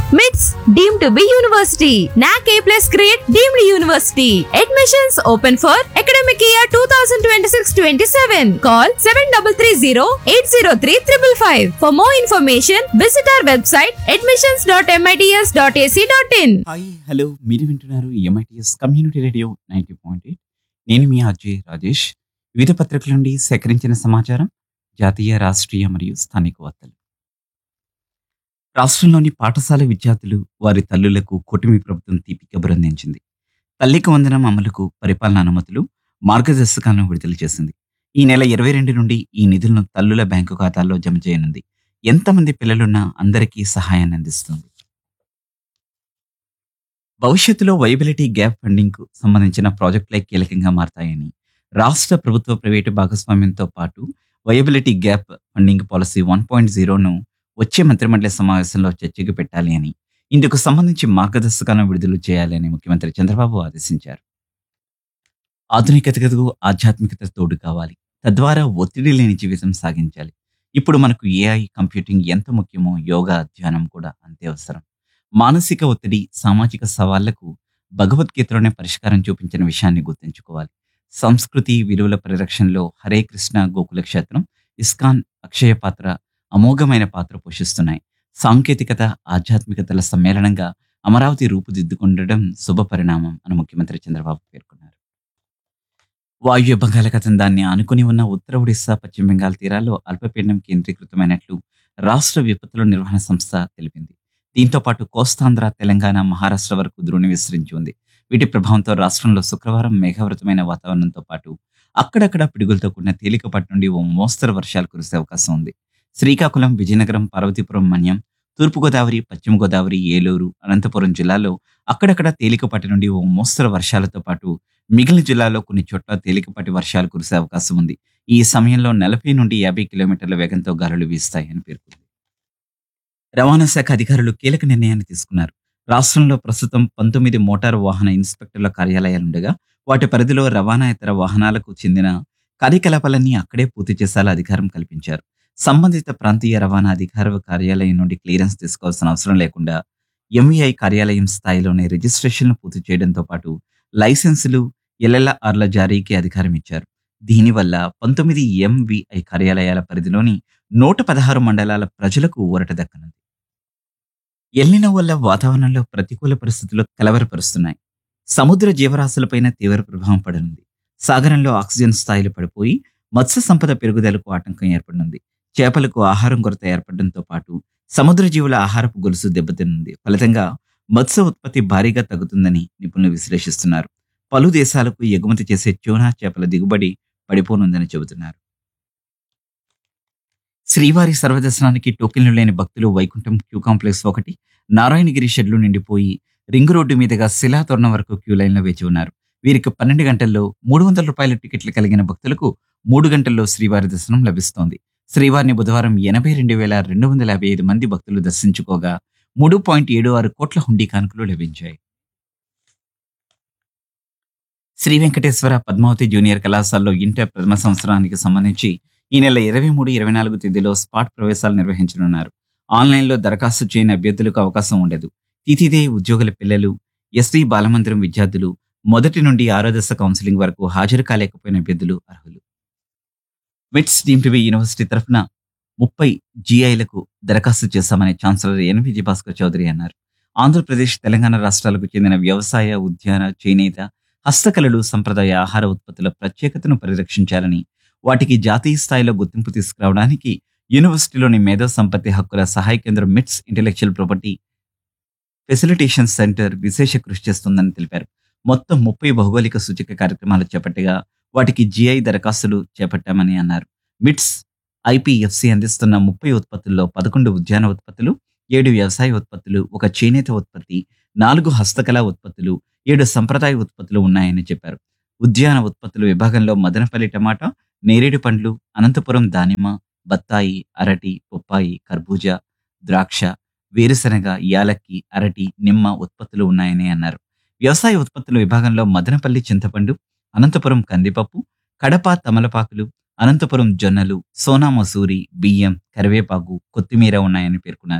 MITS deemed to be university. NAC A plus grade deemed university. Admissions open for academic year 2026-27. Call 7330-803-555. For more information, visit our website admissions.mits.ac.in. Hi hello మీరు వింటున్నారు MITS community radio ninety point eight నేను మీ అజయ్ రాజేష్ వివిధ పత్రికల నుండి సేకరించిన సమాచారం జాతీయ రాష్ట్రీయ మరియు స్థానిక వార్తలు రాష్ట్రంలోని పాఠశాల విద్యార్థులు వారి తల్లులకు కూటమి ప్రభుత్వం తీపి కబురందించింది తల్లికి వందనం అమలుకు పరిపాలన అనుమతులు మార్గదర్శకాలను విడుదల చేసింది ఈ నెల ఇరవై రెండు నుండి ఈ నిధులను తల్లుల బ్యాంకు ఖాతాల్లో జమ చేయనుంది ఎంతమంది పిల్లలున్నా అందరికీ సహాయాన్ని అందిస్తుంది భవిష్యత్తులో వైబిలిటీ గ్యాప్ ఫండింగ్ కు సంబంధించిన ప్రాజెక్టులే కీలకంగా మారతాయని రాష్ట్ర ప్రభుత్వ ప్రైవేటు భాగస్వామ్యంతో పాటు viability gap funding policy one point జీరోను వచ్చే మంత్రిమండలి సమావేశంలో చర్చకు పెట్టాలి అని ఇందుకు సంబంధించి మార్గదర్శకాలను విడుదల చేయాలి అని ముఖ్యమంత్రి చంద్రబాబు ఆదేశించారు ఆధునికతకు ఆధ్యాత్మికత తోడు కావాలి తద్వారా ఒత్తిడి లేని జీవితం సాగించాలి ఇప్పుడు మనకు ఏఐ కంప్యూటింగ్ ఎంత ముఖ్యమో యోగా ధ్యానం కూడా అంతే అవసరం మానసిక ఒత్తిడి సామాజిక సవాళ్లకు భగవద్గీతలోనే పరిష్కారం చూపించిన విషయాన్ని గుర్తుంచుకోవాలి సంస్కృతి విలువల పరిరక్షణలో హరే కృష్ణ గోకుల క్షేత్రం ఇస్కాన్ అక్షయ పాత్ర అమోఘమైన పాత్ర పోషిస్తున్నాయి సాంకేతికత ఆధ్యాత్మికతల సమ్మేళనంగా అమరావతి రూపుదిద్దుకుండడం శుభ పరిణామం అని ముఖ్యమంత్రి చంద్రబాబు పేర్కొన్నారు వాయువ్య బంగాళాఖాతం దాన్ని ఆనుకుని ఉన్న ఉత్తర ఒడిశా పశ్చిమ బెంగాల్ తీరాల్లో అల్పపీడనం కేంద్రీకృతమైనట్లు రాష్ట్ర విపత్తుల నిర్వహణ సంస్థ తెలిపింది దీంతో పాటు కోస్తాంధ్ర తెలంగాణ మహారాష్ట్ర వరకు ద్రోణి విస్తరించి ఉంది వీటి ప్రభావంతో రాష్ట్రంలో శుక్రవారం మేఘావృతమైన వాతావరణంతో పాటు అక్కడక్కడ పిడుగులతో కూడిన తేలికపాటి నుండి ఓ మోస్తరు వర్షాలు కురిసే అవకాశం ఉంది శ్రీకాకుళం విజయనగరం పార్వతీపురం మన్యం తూర్పుగోదావరి పశ్చిమ గోదావరి ఏలూరు అనంతపురం జిల్లాల్లో అక్కడక్కడ తేలికపాటి నుండి ఓ మోస్తరు వర్షాలతో పాటు మిగిలిన జిల్లాల్లో కొన్ని చోట్ల తేలికపాటి వర్షాలు కురిసే అవకాశం ఉంది ఈ సమయంలో నలభై నుండి యాభై కిలోమీటర్ల వేగంతో గాలులు వీస్తాయని పేర్కొంది రవాణా శాఖ అధికారులు కీలక నిర్ణయాన్ని తీసుకున్నారు రాష్ట్రంలో ప్రస్తుతం పంతొమ్మిది మోటారు వాహన ఇన్స్పెక్టర్ల కార్యాలయాలుండగా వాటి పరిధిలో రవాణా ఇతర వాహనాలకు చెందిన కార్యకలాపాలన్నీ అక్కడే పూర్తి చేసేలా అధికారం కల్పించారు సంబంధిత ప్రాంతీయ రవాణా అధికార కార్యాలయం నుండి క్లియరెన్స్ తీసుకోవాల్సిన అవసరం లేకుండా ఎంఈఐ కార్యాలయం స్థాయిలోనే రిజిస్ట్రేషన్లు పూర్తి చేయడంతో పాటు లైసెన్సులు ఎల్ఎల్ఆర్ల జారీకి అధికారం ఇచ్చారు దీనివల్ల పంతొమ్మిది ఎంవిఐ కార్యాలయాల పరిధిలోని నూట పదహారు మండలాల ప్రజలకు ఊరట దక్కనుంది ఎల్లిన వల్ల వాతావరణంలో ప్రతికూల పరిస్థితులు కలవరపరుస్తున్నాయి సముద్ర జీవరాశులపైన తీవ్ర ప్రభావం పడనుంది సాగరంలో ఆక్సిజన్ స్థాయిలు పడిపోయి మత్స్య సంపద పెరుగుదలకు ఆటంకం ఏర్పడనుంది చేపలకు ఆహారం కొరత ఏర్పడడంతో పాటు సముద్ర జీవుల ఆహారపు గొలుసు దెబ్బతినుంది ఫలితంగా మత్స్య ఉత్పత్తి భారీగా తగ్గుతుందని నిపుణులు విశ్లేషిస్తున్నారు పలు దేశాలకు ఎగుమతి చేసే ట్యూనా చేపల దిగుబడి పడిపోనుందని చెబుతున్నారు శ్రీవారి సర్వదర్శనానికి టోకెన్లు లేని భక్తులు వైకుంఠం క్యూ కాంప్లెక్స్ ఒకటి నారాయణగిరి షెడ్లు నిండిపోయి రింగ్ రోడ్డు మీదుగా శిలాతోరణం వరకు క్యూ లైన్లో వేచి ఉన్నారు వీరికి పన్నెండు గంటల్లో మూడు వందల రూపాయల టికెట్లు కలిగిన భక్తులకు మూడు గంటల్లో శ్రీవారి దర్శనం లభిస్తోంది శ్రీవారిని బుధవారం ఎనభై రెండు వేల రెండు వందల యాభై ఐదు మంది భక్తులు దర్శించుకోగా మూడు పాయింట్ ఏడు ఆరు కోట్ల హుండీ కానుకలు లభించాయి శ్రీ వెంకటేశ్వర పద్మావతి జూనియర్ కళాశాలలో ఇంటర్ ప్రథమ సంవత్సరానికి సంబంధించి ఈ నెల ఇరవై మూడు ఇరవై నాలుగు తేదీలో స్పాట్ ప్రవేశాలు నిర్వహించనున్నారు ఆన్లైన్లో దరఖాస్తు చేయని అభ్యర్థులకు అవకాశం ఉండదు తిథిదే ఉద్యోగుల పిల్లలు ఎస్వి బాలమందిరం విద్యార్థులు మొదటి నుండి ఆరో దశ కౌన్సిలింగ్ వరకు హాజరు కాలేకపోయిన అభ్యర్థులు అర్హులు మిట్స్ డీమ్ టీవీ యూనివర్సిటీ తరఫున ముప్పై జీఐలకు దరఖాస్తు చేశామని ఛాన్సలర్ ఎన్ విజయభాస్కర్ చౌదరి అన్నారు ఆంధ్రప్రదేశ్ తెలంగాణ రాష్ట్రాలకు చెందిన వ్యవసాయ ఉద్యాన చేనేత హస్తకళలు సంప్రదాయ ఆహార ఉత్పత్తుల ప్రత్యేకతను పరిరక్షించాలని వాటికి జాతీయ స్థాయిలో గుర్తింపు తీసుకురావడానికి యూనివర్సిటీలోని మేధో సంపత్తి హక్కుల సహాయ కేంద్రం మిట్స్ ఇంటెలెక్చువల్ ప్రాపర్టీ ఫెసిలిటేషన్ సెంటర్ విశేష కృషి చేస్తుందని తెలిపారు మొత్తం ముప్పై భౌగోళిక సూచిక కార్యక్రమాలు చేపట్టగా వాటికి జిఐ దరఖాస్తులు చేపట్టామని అన్నారు మిట్స్ ఐపీఎఫ్సి అందిస్తున్న ముప్పై ఉత్పత్తుల్లో పదకొండు ఉద్యాన ఉత్పత్తులు ఏడు వ్యవసాయ ఉత్పత్తులు ఒక చేనేత ఉత్పత్తి నాలుగు హస్తకళా ఉత్పత్తులు ఏడు సంప్రదాయ ఉత్పత్తులు ఉన్నాయని చెప్పారు ఉద్యాన ఉత్పత్తుల విభాగంలో మదనపల్లి టమాటా నేరేడు పండ్లు అనంతపురం దానిమ్మ బత్తాయి అరటి పొప్పాయి కర్బూజా ద్రాక్ష వేరుశనగ యాలక్కి అరటి నిమ్మ ఉత్పత్తులు ఉన్నాయని అన్నారు వ్యవసాయ ఉత్పత్తుల విభాగంలో మదనపల్లి చింతపండు అనంతపురం కందిపప్పు కడప తమలపాకులు అనంతపురం జొన్నలు సోనా మసూరి బియ్యం కరివేపాకు కొత్తిమీర ఉన్నాయని పేర్కొన్నారు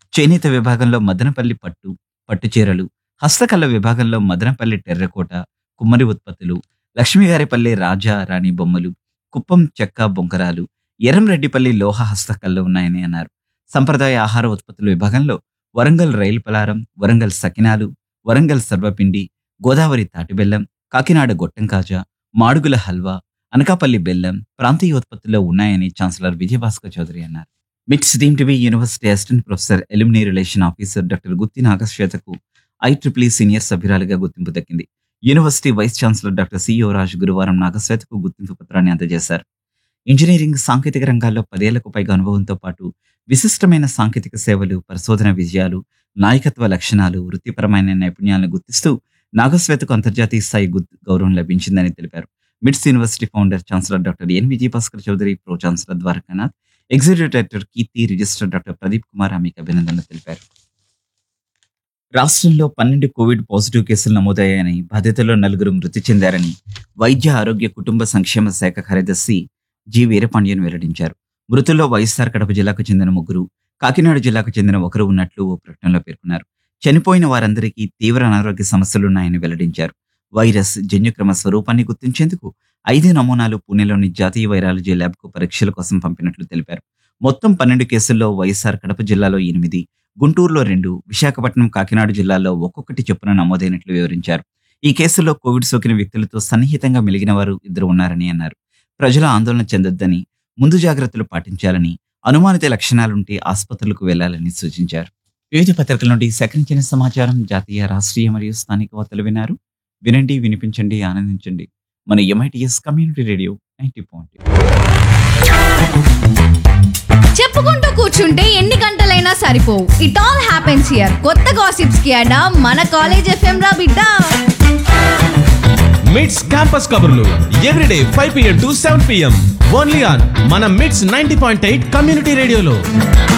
చేనేత విభాగంలో మదనపల్లి పట్టు పట్టు చీరలు హస్తకళ విభాగంలో మదనపల్లి టెర్రకోట కుమ్మరి ఉత్పత్తులు లక్ష్మీగారిపల్లి రాజా రాణి బొమ్మలు కుప్పం చెక్క బొంకరాలు ఎర్రంరెడ్డిపల్లి లోహ హస్తకళలు ఉన్నాయని అన్నారు సంప్రదాయ ఆహార ఉత్పత్తుల విభాగంలో వరంగల్ రైలు పలారం వరంగల్ సకినాలు వరంగల్ సర్వపిండి గోదావరి తాటిబెల్లం కాకినాడ గొట్టం కాజా మాడుగుల హల్వా అనకాపల్లి బెల్లం ప్రాంతీయ ఉత్పత్తుల్లో ఉన్నాయని ఛాన్సలర్ విజయభాస్కర్ చౌదరి అన్నారు MITS deemed to be university assistant professor alumni relation officer doctor Gutti నాగశ్వేతకు ఐట్రిప్లీ సీనియర్ సభ్యురాలిగా గుర్తింపు దక్కింది university vice chancellor doctor C O Raj గురువారం నాగశ్వేతకు గుర్తింపు పత్రాన్ని అందజేశారు ఇంజనీరింగ్ సాంకేతిక రంగాల్లో పదేళ్లకు పైగా అనుభవంతో పాటు విశిష్టమైన సాంకేతిక సేవలు పరిశోధన విజయాలు నాయకత్వ లక్షణాలు వృత్తిపరమైన నైపుణ్యాలను గుర్తిస్తూ నాగశ్వేతకు అంతర్జాతీయ స్థాయి గుర్తు గౌరవం లభించిందని తెలిపారు MITS university founder chancellor doctor N Vijay Bhaskar Chowdary pro chancellor Dwarakanath executive director Keerthi registrar doctor Pradeep Kumar ఆమెకు అభినందనలు తెలిపారు రాష్ట్రంలో పన్నెండు కోవిడ్ పాజిటివ్ కేసులు నమోదయ్యాయని బాధితుల్లో నలుగురు మృతి చెందారని వైద్య ఆరోగ్య కుటుంబ సంక్షేమ శాఖ కార్యదర్శి జి వీరపాండ్యన్ వెల్లడించారు మృతుల్లో వైఎస్ఆర్ కడప జిల్లాకు చెందిన ముగ్గురు కాకినాడ జిల్లాకు చెందిన ఒకరు ఉన్నట్లు ఓ ప్రకటనలో పేర్కొన్నారు చనిపోయిన వారందరికీ తీవ్ర అనారోగ్య సమస్యలున్నాయని వెల్లడించారు వైరస్ జన్యుక్రమ స్వరూపాన్ని గుర్తించేందుకు ఐదు నమూనాలు పూణేలోని జాతీయ వైరాలజీ ల్యాబ్కు పరీక్షల కోసం పంపినట్లు తెలిపారు మొత్తం పన్నెండు కేసుల్లో వైఎస్ఆర్ కడప జిల్లాలో ఎనిమిది గుంటూరులో రెండు విశాఖపట్నం కాకినాడ జిల్లాల్లో ఒక్కొక్కటి చొప్పున నమోదైనట్లు వివరించారు ఈ కేసుల్లో కోవిడ్ సోకిన వ్యక్తులతో సన్నిహితంగా మెలిగిన వారు ఇద్దరు ఉన్నారని అన్నారు ప్రజల ఆందోళన చెందొద్దని ముందు జాగ్రత్తలు పాటించాలని అనుమానిత లక్షణాలుంటే ఆసుపత్రులకు వెళ్లాలని సూచించారు వివిధ పత్రికల నుండి సేకరించిన సమాచారం జాతీయ రాష్ట్రీయ మరియు స్థానిక వార్తలు విన్నారు వినండి వినిపించండి ఆనందించండి మన MITS community radio ninety point చెప్పుకుంటూ కూర్చుంటే ఎన్ని గంటలైనా సరిపోవు ఇట్ ఆల్ హ్యాపెన్స్ హియర్ కొత్త గాసిప్స్ కి అడా మన కాలేజ్ ఎఫ్ఎం రా బిడ్డ మిట్స్ క్యాంపస్ కబుర్లు everyday five PM to seven PM only on మన MITS ninety point eight community రేడియోలో